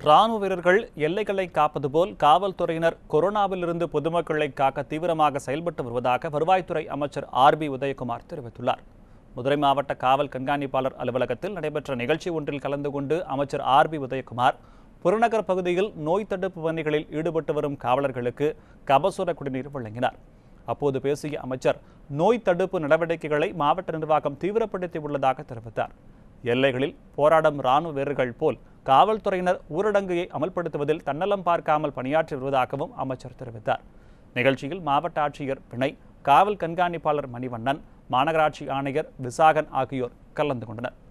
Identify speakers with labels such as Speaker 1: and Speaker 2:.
Speaker 1: ராணுவ வீரர்கள் எல்லைகளை காப்பது போல் காவல்துறையினர் கொரோனாவிலிருந்து பொதுமக்களை காக்க தீவிரமாக செயல்பட்டு வருவதாக வருவாய்த்துறை அமைச்சர் ஆர் பி உதயகுமார் தெரிவித்துள்ளார் மதுரை மாவட்ட காவல் கண்காணிப்பாளர் அலுவலகத்தில் நடைபெற்ற நிகழ்ச்சி ஒன்றில் கலந்து கொண்டு அமைச்சர் ஆர் பி உதயகுமார் புறநகர் பகுதியில் நோய் தடுப்பு பணிகளில் ஈடுபட்டு வரும் காவலர்களுக்கு கபசுர குடிநீர் வழங்கினார் அப்போது பேசிய அமைச்சர் நோய் தடுப்பு நடவடிக்கைகளை மாவட்ட நிர்வாகம் தீவிரப்படுத்தி உள்ளதாக தெரிவித்தார் எல்லைகளில் போராடும் ராணுவ வீரர்கள் போல் காவல்துறையினர் ஊரடங்கையை அமல்படுத்துவதில் தன்னலம் பார்க்காமல் பணியாற்றி வருவதாகவும் அமைச்சர் தெரிவித்தார் நிகழ்ச்சியில் மாவட்ட ஆட்சியர் பிணை காவல் கண்காணிப்பாளர் மணிவண்ணன் மாநகராட்சி ஆணையர் விசாகன் ஆகியோர் கலந்து கொண்டனர்